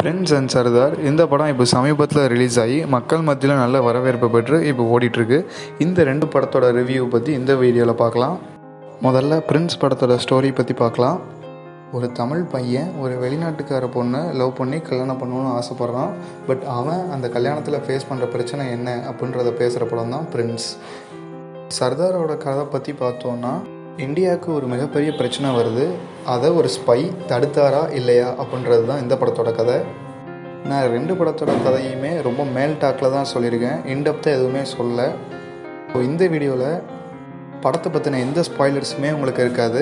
Prince and Sardar இந்த படம் இப்போ சமீபத்தில் ரிலீஸ் ஆகி மக்கள் மத்தியில் நல்ல வரவேற்பு பெற்று இப்போ ஓடிட்டுருக்கு இந்த ரெண்டு படத்தோட ரிவ்யூ பற்றி இந்த வீடியோவில் பார்க்கலாம் முதல்ல பிரின்ஸ் படத்தோட ஸ்டோரி பற்றி பார்க்கலாம் ஒரு தமிழ் பையன் ஒரு வெளிநாட்டுக்கார பொண்ணை லவ் பண்ணி கல்யாணம் பண்ணணும்னு ஆசைப்பட்றான் பட் அவன் அந்த கல்யாணத்தில் ஃபேஸ் பண்ணுற பிரச்சனை என்ன அப்படின்றத பேசுகிற படம் தான் பிரின்ஸ் சர்தாரோட கதை பற்றி பார்த்தோன்னா இந்தியாவுக்கு ஒரு மிகப்பெரிய பிரச்சனை வருது அதை ஒரு ஸ்பை தடுத்தாரா இல்லையா அப்படின்றது தான் இந்த படத்தோட கதை நான் ரெண்டு படத்தோட கதையுமே ரொம்ப மேல் டாக்கில் தான் சொல்லியிருக்கேன் இன்டெப்த்தாக எதுவுமே சொல்ல ஸோ இந்த வீடியோவில் படத்தை பற்றின எந்த ஸ்பாய்லர்ஸுமே உங்களுக்கு இருக்காது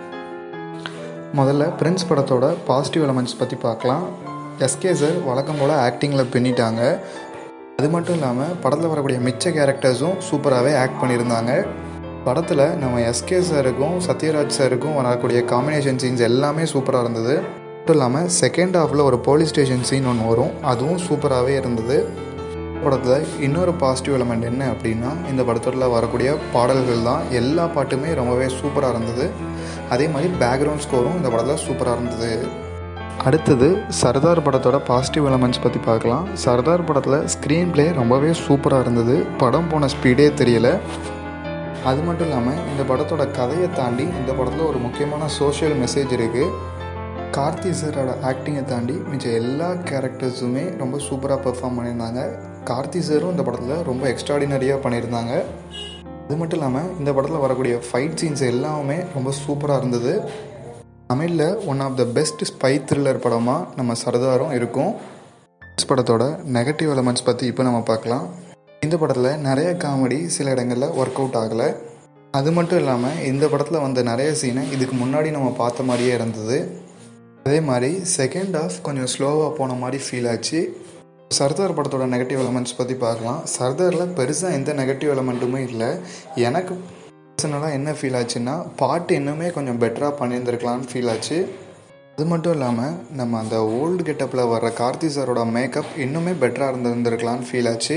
முதல்ல பிரின்ஸ் படத்தோட பாசிட்டிவ் எலமெண்ட்ஸ் பற்றி பார்க்கலாம் எஸ்கே சார் வழக்கம் போல் ஆக்டிங்கில் பின்னிட்டாங்க அது மட்டும் இல்லாமல் படத்தில் வரக்கூடிய மிச்ச கேரக்டர்ஸும் சூப்பராகவே ஆக்ட் பண்ணியிருந்தாங்க படத்தில் நம்ம எஸ்கே சாருக்கும் சத்யராஜ் சாருக்கும் வரக்கூடிய காம்பினேஷன் சீன்ஸ் எல்லாமே சூப்பராக இருந்தது மட்டும் இல்லாமல் செகண்ட் ஹாஃபில் ஒரு போலீஸ் ஸ்டேஷன் சீன் ஒன்று வரும் அதுவும் சூப்பராகவே இருந்தது படத்தில் இன்னொரு பாசிட்டிவ் எலமெண்ட் என்ன அப்படின்னா இந்த படத்தில் வரக்கூடிய பாடல்கள் தான் எல்லா பாட்டுமே ரொம்பவே சூப்பராக இருந்தது அதே மாதிரி பேக்ரவுண்ட் ஸ்கோரும் இந்த படத்தில் சூப்பராக இருந்தது அடுத்தது சர்தார் படத்தோட பாசிட்டிவ் எலமெண்ட்ஸ் பற்றி பார்க்கலாம் சர்தார் படத்தில் ஸ்க்ரீன் ப்ளே ரொம்பவே சூப்பராக இருந்தது படம் போன ஸ்பீடே தெரியல அது மட்டும் இல்லாமல் இந்த படத்தோட கதையை தாண்டி இந்த படத்தில் ஒரு முக்கியமான சோஷியல் மெசேஜ் இருக்குது கார்த்தி சாரோட ஆக்டிங்கை தாண்டி மிச்ச எல்லா கேரக்டர்ஸுமே ரொம்ப சூப்பராக பெர்ஃபார்ம் பண்ணியிருந்தாங்க கார்த்தி சாரும் இந்த படத்தில் ரொம்ப எக்ஸ்ட்ராடினரியாக பண்ணியிருந்தாங்க அது மட்டும் இல்லாமல் இந்த படத்தில் வரக்கூடிய ஃபைட் சீன்ஸ் எல்லாமே ரொம்ப சூப்பராக இருந்தது தமிழில் one of the best spy thriller படமாக நம்ம சர்தாரும் இருக்கும் படத்தோட நெகட்டிவ் எலமெண்ட்ஸ் பற்றி இப்போ நம்ம பார்க்கலாம் இந்த படத்தில் நிறைய காமெடி சில இடங்களில் ஒர்க் அவுட் ஆகலை அது மட்டும் இல்லாமல் இந்த படத்தில் வந்த நிறைய சீனை இதுக்கு முன்னாடி நம்ம பார்த்த மாதிரியே இருந்தது அதே மாதிரி செகண்ட் ஹாஃப் கொஞ்சம் ஸ்லோவாக போன மாதிரி ஃபீல் ஆச்சு சர்தார் படத்தோட நெகட்டிவ் எலமெண்ட்ஸ் பற்றி பார்க்கலாம் சர்தாரில் பெருசாக எந்த நெகட்டிவ் எலமெண்ட்டுமே இல்லை எனக்கு பர்சனலாக என்ன ஃபீல் ஆச்சுன்னா பாட்டு இன்னுமே கொஞ்சம் பெட்டராக பண்ணியிருந்துருக்கலான்னு ஃபீல் ஆச்சு அது மட்டும் இல்லாமல் நம்ம அந்த ஓல்டு கெட்டப்பில் வர்ற கார்த்தி சாரோட மேக்கப் இன்னுமே பெட்டராக இருந்திருந்துருக்கலான்னு ஃபீல் ஆச்சு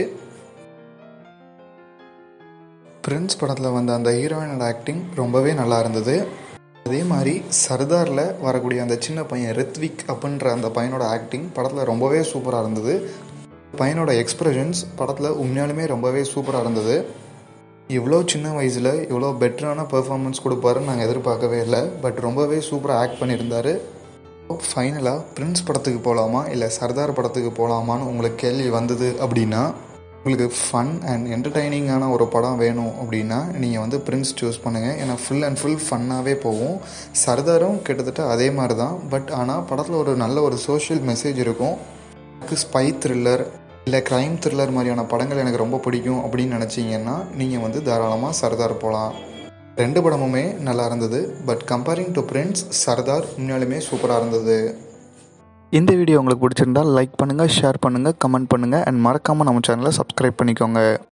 பிரின்ஸ் படத்தில் வந்த அந்த ஹீரோயினோட ஆக்டிங் ரொம்பவே நல்லா இருந்தது அதே மாதிரி சர்தாரில் வரக்கூடிய அந்த சின்ன பையன் ரித்விக் அப்படின்ற அந்த பையனோட ஆக்டிங் படத்தில் ரொம்பவே சூப்பராக இருந்தது பையனோட எக்ஸ்ப்ரெஷன்ஸ் படத்தில் உண்மையாலுமே ரொம்பவே சூப்பராக இருந்தது இவ்வளோ சின்ன வயசில் இவ்வளோ பெட்டரான பெர்ஃபார்மன்ஸ் கொடுப்பாருன்னு நாங்கள் எதிர்பார்க்கவே இல்லை பட் ரொம்பவே சூப்பராக ஆக்ட் பண்ணியிருந்தார் ஃபைனலாக பிரின்ஸ் படத்துக்கு போகலாமா இல்லை சர்தார் படத்துக்கு போகலாமான்னு உங்களுக்கு கேள்வி வந்தது அப்படின்னா உங்களுக்கு ஃபன் அண்ட் என்டர்டைனிங்கான ஒரு படம் வேணும் அப்படின்னா நீங்கள் வந்து பிரின்ஸ் சூஸ் பண்ணுங்கள் ஏன்னா ஃபுல் அண்ட் ஃபுல் ஃபன்னாகவே போகும் சர்தாரும் கிட்டத்தட்ட அதே மாதிரி தான் பட் ஆனால் படத்தில் ஒரு நல்ல ஒரு சோஷியல் மெசேஜ் இருக்கும் எனக்கு ஸ்பை த்ரில்லர் இல்லை க்ரைம் த்ரில்லர் மாதிரியான படங்கள் எனக்கு ரொம்ப பிடிக்கும் அப்படின்னு நினச்சிங்கன்னா நீங்கள் வந்து தாராளமாக சர்தார் போகலாம் ரெண்டு படமுமே நல்லா இருந்தது but comparing to Prince Sardar உண்மையாலுமே சூப்பராக இருந்தது இந்த வீடியோ உங்களுக்கு பிடிச்சிருந்தால் லைக் பண்ணுங்கள் ஷேர் பண்ணுங்கள் கமெண்ட் பண்ணுங்கள் அண்ட் மறக்காமல் நம்ம சேனலை சப்ஸ்கிரைப் பண்ணிக்கோங்க